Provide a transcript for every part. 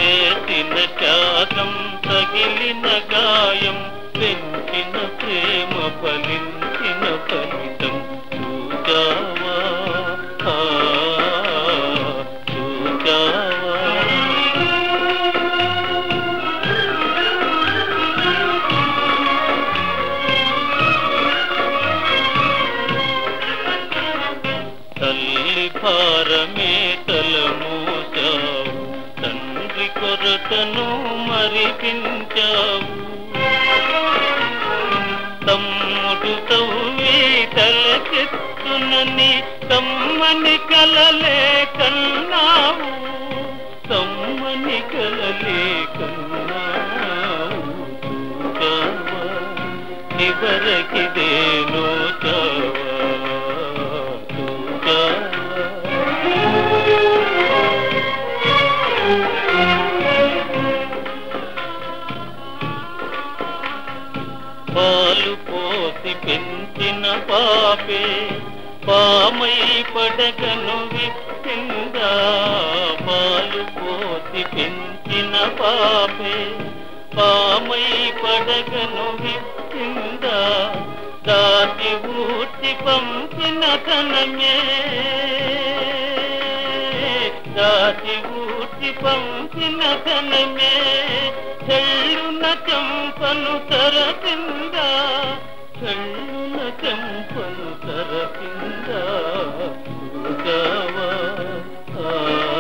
చేసిన త్యాగం తగిలిన గాయం పెంచిన ప్రేమ ఫలించిన ఫలితం చూచావా ఆ, చూచావా తల్లి భారమే తలమోసావు తండ్రి కొరతను మరిపించావు తమ్ముడు తవ్వి తలకెత్తునని తమ్మని కలలే కన్నావు తమ్మని కలలే కన్నావు చూచావా చివరకిదేనో చావా చూచావా పాలు పోసి పెంచిన పాపే పామై పడగను విప్పిందా పాలు పోసి పెంచిన పాపే పామై పడగను విప్పిందా దాటి ఊర్చి పంపిన ధనమే దాటి ఊర్చి పంపిన ధనమే చెల్లున చెంపను తరపిందా చెల్లున చెంపను తరపిందా చూచావా ఆ,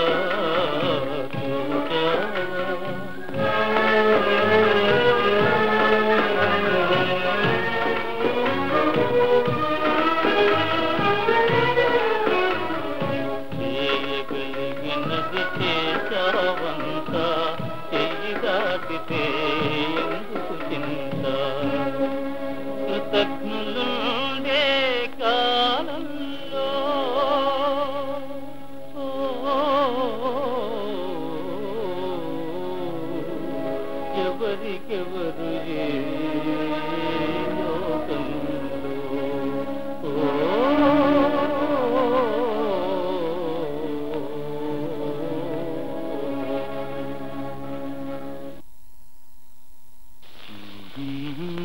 చేయగలిగినది చేశావంత చెయ్యి దాటితే ఎందుకు చింత కృతజ్ఞులుండే కాలంలో ఓ, ఎవరికెవరు ఏ లోకంలో ఓ